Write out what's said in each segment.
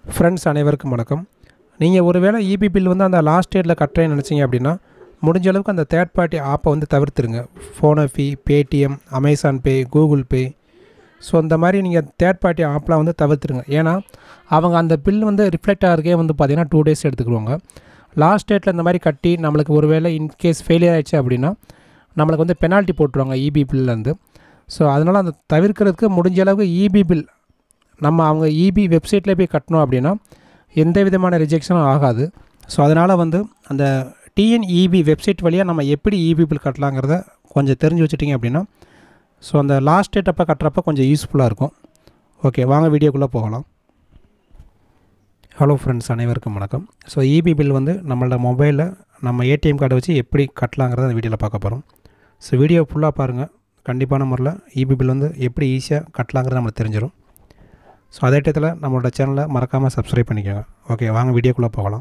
friends அனைவருக்கும் வணக்கம் நீங்கள் ஒருவேளை இபி பில் வந்து அந்த லாஸ்ட் டேட்டில் கட்டுறேன்னு நினச்சிங்க அப்படின்னா முடிஞ்ச அளவுக்கு அந்த தேர்ட் பார்ட்டி ஆப்பை வந்து தவிர்த்துருங்க PhonePe Paytm Amazon Pay Google Pay so இந்த மாதிரி நீங்கள் தேர்ட் பார்ட்டி ஆப்லாம் வந்து தவிர்த்துருங்க ஏன்னா அவங்க அந்த பில் வந்து ரிஃப்ளெக்ட் ஆகிறதுக்கே வந்து பார்த்திங்கன்னா டூ டேஸ் எடுத்துக்கிடுவாங்க லாஸ்ட் டேட்டில் இந்த மாதிரி கட்டி நம்மளுக்கு ஒருவேளை இன்கேஸ் ஃபெயிலியர் ஆயிடுச்சு அப்படின்னா நம்மளுக்கு வந்து பெனால்ட்டி போட்டுருவாங்க இபி பில்லேருந்து ஸோ அதனால் அந்த தவிர்க்கிறதுக்கு முடிஞ்ச அளவுக்கு இபி பில் நம்ம அவங்க இபி வெப்சைட்டில் போய் கட்டணும் அப்படின்னா எந்த விதமான ரிஜெக்ஷனும் ஆகாது ஸோ அதனால் வந்து அந்த டிஎன்இபி வெப்சைட் வழியாக நம்ம எப்படி இபி பில் கட்டலாங்கிறத கொஞ்சம் தெரிஞ்சு வச்சுட்டிங்க அப்படின்னா ஸோ அந்த லாஸ்ட் டேட் அப்போ கட்டுறப்ப கொஞ்சம் யூஸ்ஃபுல்லாக இருக்கும் ஓகே வாங்க வீடியோக்குள்ளே போகலாம் ஹலோ ஃப்ரெண்ட்ஸ் அனைவருக்கும் வணக்கம் ஸோ இபி பில் வந்து நம்மளோட மொபைலில் நம்ம ஏடிஎம் கார்டை வச்சு எப்படி கட்டலாங்கிறத அந்த வீடியோவில் பார்க்க போகிறோம் ஸோ வீடியோ ஃபுல்லாக பாருங்கள் கண்டிப்பான முறையில் இபி பில் வந்து எப்படி ஈஸியாக கட்டலாங்கிறது நம்மளுக்கு தெரிஞ்சிடும் ஸோ அதே டயத்தில் நம்மளோட சேனலை மறக்காமல் சப்ஸ்கிரைப் பண்ணிக்கோங்க ஓகே வாங்க வீடியோக்குள்ளே போகலாம்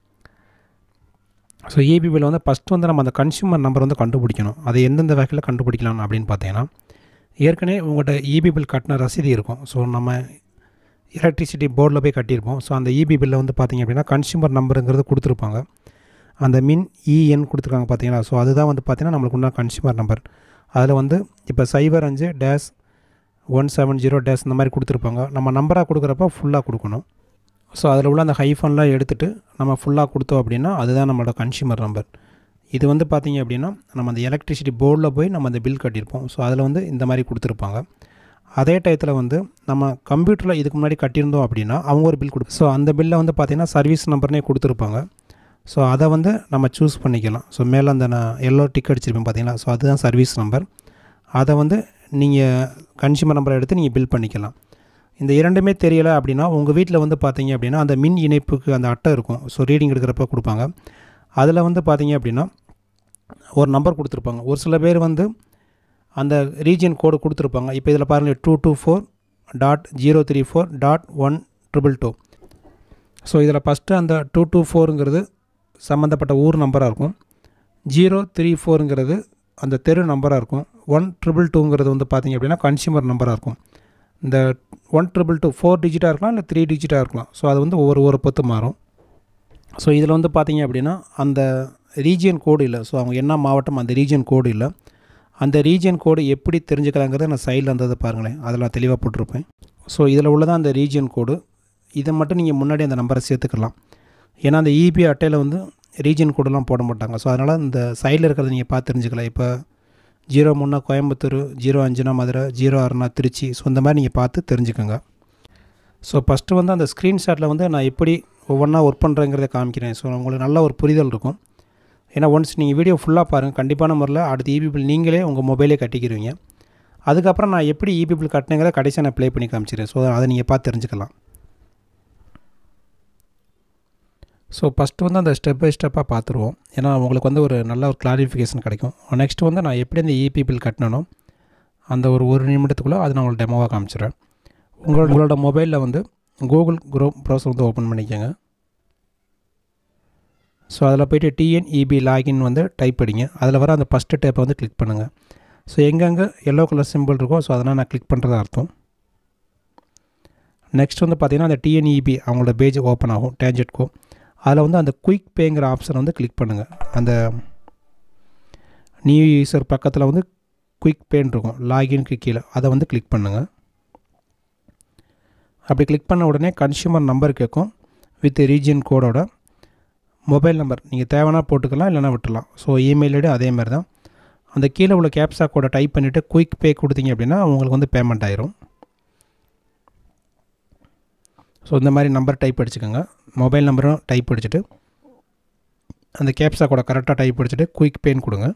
ஸோ இபி பில் வந்து ஃபஸ்ட்டு வந்து நம்ம அந்த கன்சியூமர் நம்பர் வந்து கண்டுபிடிக்கணும் அதை எந்தெந்த வகையில் கண்டுபிடிக்கலாம் அப்படின்னு பார்த்தீங்கன்னா ஏற்கனவே உங்கள்கிட்ட இபி பில் கட்டின ரசீது இருக்கும் ஸோ நம்ம எலக்ட்ரிசிட்டி போர்டில் போய் கட்டியிருப்போம் ஸோ அந்த இபி பில்லில் வந்து பார்த்திங்க அப்படின்னா கன்சியூமர் நம்பருங்கிறது கொடுத்துருப்பாங்க அந்த மின் இஎன் கொடுத்துருக்காங்க பார்த்தீங்களா ஸோ அதுதான் வந்து பார்த்திங்கன்னா நம்மளுக்கு உண்டான கன்சியூமர் நம்பர் அதில் வந்து இப்போ சைபர் அஞ்சு dash one seven zero dash இந்த மாதிரி கொடுத்துருப்பாங்க நம்ம நம்பராக கொடுக்குறப்ப ஃபுல்லாக கொடுக்கணும் ஸோ அதில் உள்ள அந்த ஹைஃபன்லாம் எடுத்துகிட்டு நம்ம ஃபுல்லாக கொடுத்தோம் அப்படின்னா அதுதான் நம்மளோட கன்சியூமர் நம்பர் இது வந்து பார்த்திங்க அப்படின்னா நம்ம அந்த எலக்ட்ரிசிட்டி போர்டில் போய் நம்ம அந்த பில் கட்டியிருப்போம் ஸோ அதில் வந்து இந்த மாதிரி கொடுத்துருப்பாங்க அதே டயத்தில் வந்து நம்ம கம்ப்யூட்டரில் இதுக்கு முன்னாடி கட்டியிருந்தோம் அப்படின்னா அவங்க ஒரு பில் கொடு ஸோ அந்த பில்லை வந்து பார்த்திங்கன்னா சர்வீஸ் நம்பர்னே கொடுத்துருப்பாங்க ஸோ அதை வந்து நம்ம சூஸ் பண்ணிக்கலாம் ஸோ மேலே அந்த நான் எல்லோ டிக் அடிச்சிருப்பேன் பார்த்தீங்களா ஸோ அதுதான் சர்வீஸ் நம்பர் அதை வந்து நீங்கள் கன்சியூமர் நம்பரை எடுத்து நீங்கள் பில் பண்ணிக்கலாம் இந்த இரண்டுமே தெரியலை அப்படின்னா உங்கள் வீட்டில் வந்து பார்த்தீங்க அப்படின்னா அந்த மின் இணைப்புக்கு அந்த அட்டை இருக்கும் ஸோ ரீடிங் எடுக்கிறப்ப கொடுப்பாங்க அதில் வந்து பார்த்தீங்க அப்படின்னா ஒரு நம்பர் கொடுத்துருப்பாங்க ஒரு சில பேர் வந்து அந்த ரீஜியன் கோடு கொடுத்துருப்பாங்க இப்போ இதில் பாருங்கள் two two four dot zero three four dot one triple two so இதில் ஃபஸ்ட்டு அந்த டூ டூ ஃபோருங்கிறது சம்மந்தப்பட்ட ஊர் நம்பராக இருக்கும் ஜீரோ த்ரீ ஃபோருங்கிறது அந்த தெரு நம்பராக இருக்கும் ஒன் ட்ரிபிள் டூங்கிறது வந்து பார்த்திங்க அப்படின்னா கன்சியூமர் நம்பராக இருக்கும் இந்த ஒன் ட்ரிபிள் டூ ஃபோர் டிஜிட்டாக இருக்கலாம் இல்லை த்ரீ டிஜிட்டாக இருக்கலாம் ஸோ அது வந்து ஒவ்வொரு ஒரு பொத்து மாறும் ஸோ இதில் வந்து பார்த்திங்க அப்படின்னா அந்த ரீஜியன் கோடு இல்லை ஸோ அவங்க என்ன மாவட்டம் அந்த ரீஜியன் கோடு இல்லை அந்த ரீஜியன் கோடு எப்படி தெரிஞ்சுக்கலாங்கிறத நான் சைடில் இருந்ததை பாருங்களேன் அதில் தெளிவாக போட்டிருப்பேன் ஸோ இதில் உள்ளதான் அந்த ரீஜியன் கோடு இதை மட்டும் நீங்கள் முன்னாடி அந்த நம்பரை சேர்த்துக்கலாம் ஏன்னா அந்த இபி அட்டையில் வந்து ரீஜன் கோடெலாம் போட மாட்டாங்க ஸோ அதனால் இந்த சைடில் இருக்கிறத நீங்கள் பார்த்து தெரிஞ்சுக்கலாம் இப்போ ஜீரோ மூணா கோயம்புத்தூர் ஜீரோ அஞ்சுனா மதுரை ஜீரோ ஆறுனா திருச்சி ஸோ இந்த மாதிரி நீங்கள் பார்த்து தெரிஞ்சுக்கோங்க ஸோ ஃபஸ்ட்டு வந்து அந்த ஸ்க்ரீன்ஷாட்டில் வந்து நான் எப்படி ஒவ்வொன்றா ஒர்க் பண்ணுறேங்கிறத காமிக்கிறேன் ஸோ உங்களுக்கு நல்ல ஒரு புரிதல் இருக்கும் ஏன்னா ஒன்ஸ் நீங்கள் வீடியோ ஃபுல்லாக பாருங்கள் கண்டிப்பான முறையில் அடுத்த இபி பில் நீங்களே உங்கள் மொபைலே கட்டிக்கிடுவீங்க அதுக்கப்புறம் நான் எப்படி இபி பில் கட்டினேங்கிறத கடைசியாக நான் ப்ளே பண்ணி காமிச்சிடுறேன் ஸோ அதை நீங்கள் பார்த்து தெரிஞ்சுக்கலாம் ஸோ ஃபஸ்ட்டு வந்து அந்த ஸ்டெப் பை ஸ்டெப்பாக பார்த்துருவோம் ஏன்னா உங்களுக்கு வந்து ஒரு நல்ல ஒரு கிளாரிஃபிகேஷன் கிடைக்கும் நெக்ஸ்ட் வந்து நான் எப்படி அந்த இபி பில் கட்டணும் அந்த ஒரு ஒரு நிமிடத்துக்குள்ளே அதை நான் உங்களுக்கு டெமோவாக காமிச்சிடுறேன் உங்களோட உங்களோட மொபைலில் வந்து கூகுள் குரோம் ப்ரௌசர் வந்து ஓப்பன் பண்ணிக்கோங்க ஸோ அதில் போய்ட்டு டிஎன்இபி லாகின் வந்து டைப் படிங்க அதில் வர அந்த ஃபஸ்ட்டு டேப்பை வந்து கிளிக் பண்ணுங்கள் ஸோ எங்கெங்கே எல்லோ கலர் சிம்பிள் இருக்கோ ஸோ அதனால் நான் கிளிக் பண்ணுறதா அர்த்தம் நெக்ஸ்ட் வந்து பார்த்திங்கன்னா அந்த டிஎன்இபி அவங்களோட பேஜ் ஓப்பன் ஆகும் டேஞ்செட்கோ அதில் வந்து அந்த குயிக் பேங்கிற ஆப்ஷனை வந்து கிளிக் பண்ணுங்கள் அந்த நியூ யூசர் பக்கத்தில் வந்து குயிக் பேன் இருக்கும் லாகின்க்கு கீழே அதை வந்து கிளிக் பண்ணுங்கள் அப்படி கிளிக் பண்ண உடனே கன்சியூமர் நம்பர் கேட்கும் வித் ரீஜியன் கோடோட மொபைல் நம்பர் நீங்கள் தேவைன்னா போட்டுக்கலாம் இல்லைனா விட்டுலாம் ஸோ இமெயில் ஐடி அதே மாதிரி தான் அந்த கீழே உள்ள கேப்சா கோடை டைப் பண்ணிவிட்டு குயிக் பே கொடுத்தீங்க அப்படின்னா உங்களுக்கு வந்து பேமெண்ட் ஆயிரும் ஸோ இந்த மாதிரி நம்பர் டைப் அடிச்சுக்கோங்க மொபைல் நம்பரும் டைப் அடிச்சுட்டு அந்த கேப்ஸா கூட கரெக்டாக டைப் அடிச்சுட்டு குயிக் பேன் கொடுங்க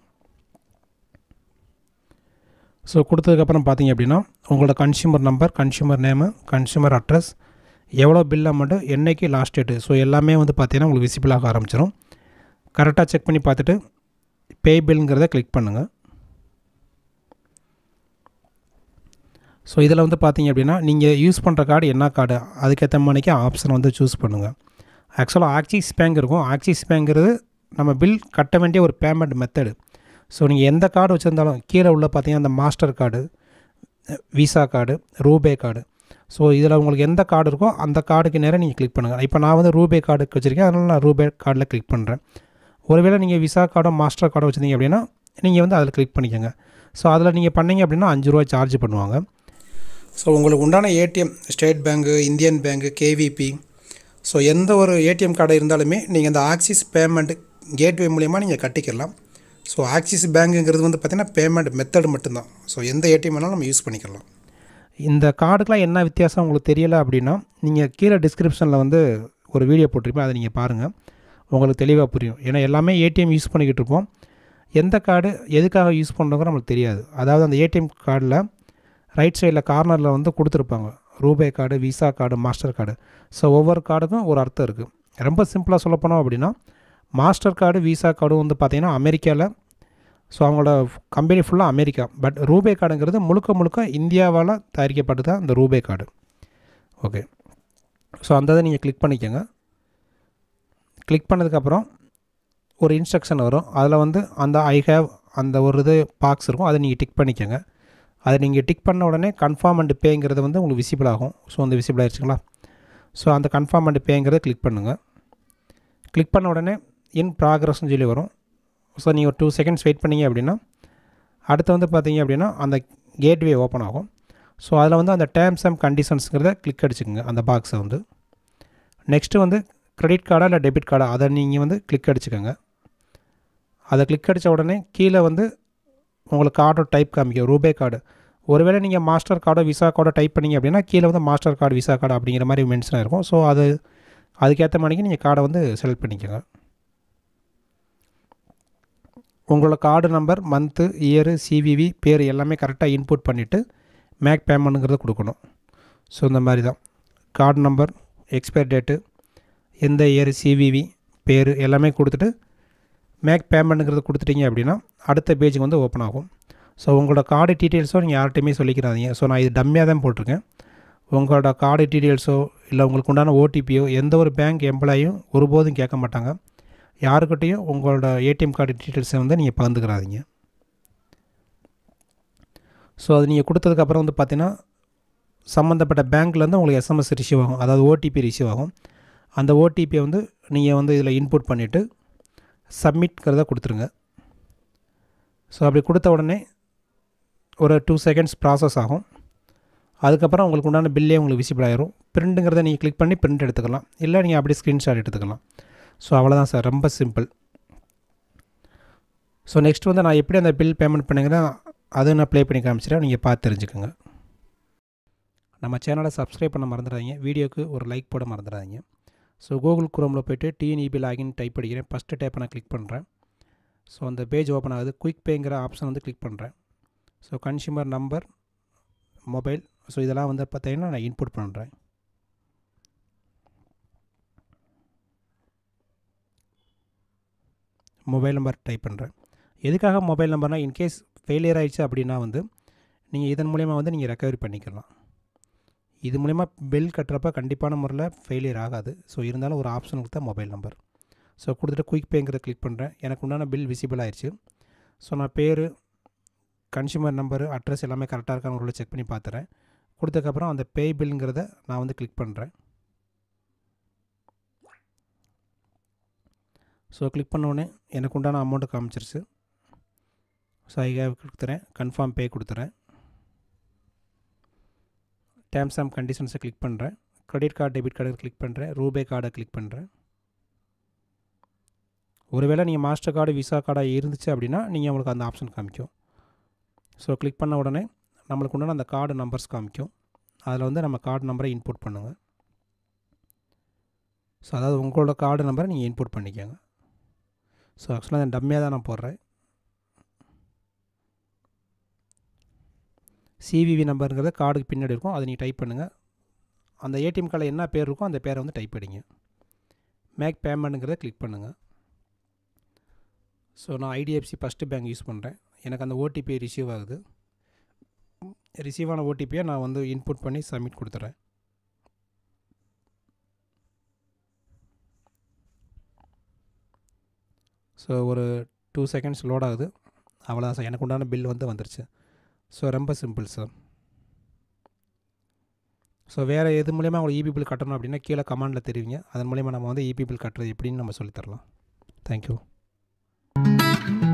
ஸோ கொடுத்ததுக்கப்புறம் பார்த்தீங்க அப்படின்னா உங்களோட consumer number consumer name consumer address எவ்வளோ பில் அமௌண்ட்டு என்றைக்கு லாஸ்ட் டேட்டு ஸோ எல்லாமே வந்து பார்த்தீங்கன்னா உங்களுக்கு விசிபிள் ஆக ஆரம்பிச்சிடும் கரெக்டாக செக் பண்ணி பார்த்துட்டு பே பில்ங்கிறத கிளிக் பண்ணுங்கள் ஸோ இதில் வந்து பார்த்தீங்க அப்படின்னா நீங்கள் யூஸ் பண்ணுற கார்டு என்ன கார்டு அதுக்கேற்ற மாதிரிக்கு ஆப்ஷன் வந்து சூஸ் பண்ணுங்கள் ஆக்சுவலாக ஆக்சிஸ் பேங்க் இருக்கும் ஆக்சிஸ் பேங்கிறது நம்ம பில் கட்ட வேண்டிய ஒரு பேமெண்ட் மெத்தடு ஸோ நீங்கள் எந்த கார்டு வச்சுருந்தாலும் கீழே உள்ள பார்த்தீங்கன்னா அந்த Mastercard Visa card RuPay card so இதில் உங்களுக்கு எந்த கார்டு இருக்கோ அந்த கார்டுக்கு நேரம் நீங்கள் கிளிக் பண்ணுங்கள் இப்போ நான் வந்து ரூபே கார்டுக்கு வச்சுருக்கேன் அதனால் நான் ரூபே கார்டில் கிளிக் பண்ணுறேன் ஒருவேளை நீங்கள் விசா கார்டோ மாஸ்டர் கார்டோ வச்சுருந்தீங்க அப்படின்னா நீங்கள் வந்து அதில் கிளிக் பண்ணிக்கோங்க ஸோ அதில் நீங்கள் பண்ணீங்க அப்படின்னா அஞ்சு ரூபா சார்ஜ் பண்ணுவாங்க ஸோ உங்களுக்கு உண்டான ஏடிஎம் ஸ்டேட் பேங்க்கு இந்தியன் பேங்க்கு கேவிபி ஸோ எந்த ஒரு ஏடிஎம் கார்டு இருந்தாலுமே நீங்கள் இந்த ஆக்சிஸ் பேமெண்ட் கேட்வே மூலயமா நீங்கள் கட்டிக்கலாம் ஸோ ஆக்சிஸ் பேங்குங்கிறது வந்து பார்த்திங்கன்னா பேமெண்ட் மெத்தட் மட்டும்தான் ஸோ எந்த ஏடிஎம் வேணாலும் நம்ம யூஸ் பண்ணிக்கலாம் இந்த கார்டுக்கெலாம் என்ன வித்தியாசம் உங்களுக்கு தெரியலை அப்படின்னா நீங்கள் கீழே டிஸ்கிரிப்ஷனில் வந்து ஒரு வீடியோ போட்டிருப்பேன் அதை நீங்கள் பாருங்கள் உங்களுக்கு தெளிவாக புரியும் ஏன்னா எல்லாமே ஏடிஎம் யூஸ் பண்ணிக்கிட்டு இருப்போம் எந்த கார்டு எதுக்காக யூஸ் பண்ணுறோங்கிற நம்மளுக்கு தெரியாது அதாவது அந்த ஏடிஎம் கார்டில் ரைட் சைடில் கார்னரில் வந்து கொடுத்துருப்பாங்க RuPay card Visa card Mastercard so ஒவ்வொரு கார்டுக்கும் ஒரு அர்த்தம் இருக்குது ரொம்ப சிம்பிளாக சொல்ல போனோம் அப்படின்னா மாஸ்டர் கார்டு விசா கார்டும் வந்து பார்த்திங்கன்னா அமெரிக்காவில் ஸோ அவங்களோட கம்பெனி ஃபுல்லாக அமெரிக்கா பட் ரூபே கார்டுங்கிறது முழுக்க முழுக்க இந்தியாவால் தயாரிக்கப்பட்டு தான் இந்த ரூபே கார்டு ஓகே ஸோ அந்த இதை நீங்கள் கிளிக் பண்ணிக்கோங்க கிளிக் பண்ணதுக்கப்புறம் ஒரு இன்ஸ்ட்ரக்ஷன் வரும் அதில் வந்து அந்த ஐ ஹேவ் அந்த ஒரு இது பாக்ஸ் இருக்கும் அதை நீங்கள் டிக் பண்ணிக்கோங்க அதை நீங்கள் டிக் பண்ண உடனே கன்ஃபார்ம் அண்ட் பேங்கிறது வந்து உங்களுக்கு விசிபிள் ஆகும் ஸோ அந்த விசிபிள் ஆயிடுச்சுங்களா ஸோ அந்த கன்ஃபார்ம் அண்ட் பேங்கிறத கிளிக் பண்ணுங்கள் கிளிக் பண்ண உடனே இன் ப்ராக்ரஸ்னு சொல்லி வரும் ஸோ நீங்கள் ஒரு டூ செகண்ட்ஸ் வெயிட் பண்ணீங்க அப்படின்னா அடுத்து வந்து பார்த்தீங்க அப்படின்னா அந்த கேட்வே ஓப்பன் ஆகும் ஸோ அதில் வந்து அந்த டேர்ம்ஸ் அண்ட் கண்டிஷன்ஸுங்கிறத கிளிக் அடிச்சுக்கோங்க அந்த பாக்ஸை வந்து நெக்ஸ்ட்டு வந்து கிரெடிட் கார்டா இல்லை டெபிட் கார்டா அதை நீங்கள் வந்து கிளிக் அடிச்சுக்கோங்க அதை கிளிக் அடித்த உடனே கீழே வந்து உங்களுக்கு கார்டோ டைப் காமிக்கும் ரூபே கார்டு ஒருவேளை நீங்கள் மாஸ்டர் கார்டோ விசா கார்டோ டைப் பண்ணீங்க அப்படின்னா கீழே வந்து மாஸ்டர் கார்டு விசா கார்டு அப்படிங்கிற மாதிரி மென்ஷன் இருக்கும் ஸோ அது அதுக்கேற்ற மாதிரிக்கு நீங்கள் கார்டை வந்து செலக்ட் பண்ணிக்கோங்க உங்களோட card number month year CVV பேர் எல்லாமே கரெக்டாக இன்புட் பண்ணிவிட்டு மேக் பேமெண்ட்டுங்கிறத கொடுக்கணும் ஸோ இந்த மாதிரி தான் கார்டு நம்பர் எக்ஸ்பயர் டேட்டு எந்த இயர் சிவிவி பேர் எல்லாமே கொடுத்துட்டு மேக் பேமெண்ட்டுங்கிறது கொடுத்துட்டீங்க அப்படின்னா அடுத்த பேஜுக்கு வந்து ஓப்பன் ஆகும் ஸோ உங்களோட கார்டு டீட்டெயில்ஸோ நீங்கள் யார்கிட்டையுமே சொல்லிக்கிறாதீங்க ஸோ நான் இது டம்மியாக தான் போட்டிருக்கேன் உங்களோட கார்டு டீட்டெயில்ஸோ இல்லை உங்களுக்கு உண்டான ஓடிபியோ எந்த ஒரு பேங்க் எம்ப்ளாயும் ஒருபோதும் கேட்க மாட்டாங்க யாருக்கிட்டையும் உங்களோட ஏடிஎம் கார்டு டீட்டெயில்ஸை வந்து நீங்கள் பகிர்ந்துக்கிறாதீங்க ஸோ அது நீங்கள் கொடுத்ததுக்கப்புறம் வந்து பார்த்தீங்கன்னா சம்மந்தப்பட்ட பேங்க்லேருந்து உங்களுக்கு எஸ்எம்எஸ் ரிசீவ் ஆகும் அதாவது ஓடிபி ரிசீவ் ஆகும் அந்த ஓடிபியை வந்து நீங்கள் வந்து இதில் இன்புட் பண்ணிவிட்டு சப்மிட்ங்கிறத கொடுத்துருங்க ஸோ அப்படி கொடுத்த உடனே ஒரு டூ செகண்ட்ஸ் ப்ராசஸ் ஆகும் அதுக்கப்புறம் உங்களுக்கு உண்டான பில்லே உங்களுக்கு விசிபிள் ஆயிரும் பிரிண்ட்டுங்கிறத நீங்கள் கிளிக் பண்ணி பிரிண்ட் எடுத்துக்கலாம் இல்லை நீங்கள் அப்படியே ஸ்க்ரீன்ஷாட் எடுத்துக்கலாம் ஸோ அவ்வளோதான் சார் ரொம்ப சிம்பிள் ஸோ நெக்ஸ்ட் வந்து நான் எப்படி அந்த பில் பேமெண்ட் பண்ணுங்கிறேன் அதை நான் ப்ளே பண்ணி காமிச்சிட்டேன் நீங்கள் பார்த்து தெரிஞ்சுக்கோங்க நம்ம சேனலை சப்ஸ்கிரைப் பண்ண மறந்துடாதீங்க வீடியோக்கு ஒரு லைக் போட மறந்துடாதீங்க ஸோ கூகுள் குரோமில் போய்ட்டு டிஎன்இபி லாகின் டைப் படிக்கிறேன் ஃபஸ்ட்டு டேப்பை நான் கிளிக் பண்ணுறேன் ஸோ அந்த பேஜ் ஓப்பன் ஆகுது குயிக் பேங்கிற ஆப்ஷன் வந்து கிளிக் பண்ணுறேன் so consumer number mobile so இதெல்லாம் வந்து பார்த்தீங்கன்னா நான் இன்புட் பண்ணுறேன் மொபைல் நம்பர் டைப் பண்ணுறேன் எதுக்காக மொபைல் நம்பர்னால் இன்கேஸ் ஃபெயிலியர் ஆயிடுச்சு அப்படின்னா வந்து நீங்கள் இதன் மூலயமா வந்து நீங்கள் ரெக்கவரி பண்ணிக்கலாம் இது மூலிமா பில் கட்டுறப்ப கண்டிப்பான முறையில் ஃபெயிலியர் ஆகாது ஸோ இருந்தாலும் ஒரு ஆப்ஷனுக்கு தான் மொபைல் நம்பர் ஸோ கொடுத்துட்டு குயிக் பேங்கிறத கிளிக் பண்ணுறேன் எனக்கு உண்டான பில் விசிபிள் ஆயிடுச்சு ஸோ நான் பேர் கன்சியூமர் நம்பரு அட்ரஸ் எல்லாமே கரெக்டாக இருக்கான்னு செக் பண்ணி பார்த்துறேன் கொடுத்ததுக்கப்புறம் அந்த பே பில்ங்கிறத நான் வந்து கிளிக் பண்ணுறேன் ஸோ கிளிக் பண்ணோடனே எனக்கு உண்டான அமௌண்ட்டு காமிச்சிருச்சு ஸோ ஐ ஹேவ் கொடுத்துறேன் கன்ஃபார்ம் பே கொடுத்துறேன் டேர்ம்ஸ் அண்ட் கண்டிஷன்ஸை கிளிக் பண்ணுறேன் credit card debit card click பண்ணுறேன் ரூபே கார்டை கிளிக் பண்ணுறேன் ஒருவேளை நீங்கள் மாஸ்டர் கார்டு விசா கார்டாக இருந்துச்சு அப்படின்னா நீங்கள் உங்களுக்கு அந்த ஆப்ஷன் காமிக்கும் ஸோ கிளிக் பண்ண உடனே நம்மளுக்கு உண்டான அந்த கார்டு நம்பர்ஸ் காமிக்கும் அதில் வந்து நம்ம கார்டு நம்பரை இன்புட் பண்ணுங்கள் ஸோ அதாவது உங்களோட கார்டு நம்பரை நீங்கள் இன்புட் பண்ணிக்கோங்க ஸோ ஆக்சுவலாக அந்த டம்மியாக தான் நான் போடுறேன் சிவிவி நம்பருங்கிறத கார்டுக்கு பின்னாடி இருக்கும் அதை நீங்கள் டைப் பண்ணுங்கள் அந்த ஏடிஎம் கார்டில் என்ன பேர் இருக்கோ அந்த பேரை வந்து டைப் பண்ணிங்க மேக் பேமெண்ட்டுங்கிறத கிளிக் பண்ணுங்கள் ஸோ நான் ஐடிஎஃப்சி ஃபஸ்ட்டு பேங்க் யூஸ் பண்ணுறேன் எனக்கு அந்த ஓடிபி ரிசீவ் ஆகுது ரிசீவ் ஆன ஓடிபியை நான் வந்து இன்புட் பண்ணி சப்மிட் கொடுத்துட்றேன் ஸோ ஒரு டூ செகண்ட்ஸ் லோட் ஆகுது அவ்வளோதான் சார் எனக்கு உண்டான பில் வந்து வந்துருச்சு ஸோ ரொம்ப சிம்பிள் சார் ஸோ வேறு எது மூலியமாக உங்களுக்கு இபி பில் கட்டணும் அப்படின்னா கீழே கமெண்டில் தெரிவிங்க அதன் மூலிமா நம்ம வந்து இபி பில் கட்டுறது எப்படின்னு நம்ம சொல்லித்தரலாம் தேங்க்யூ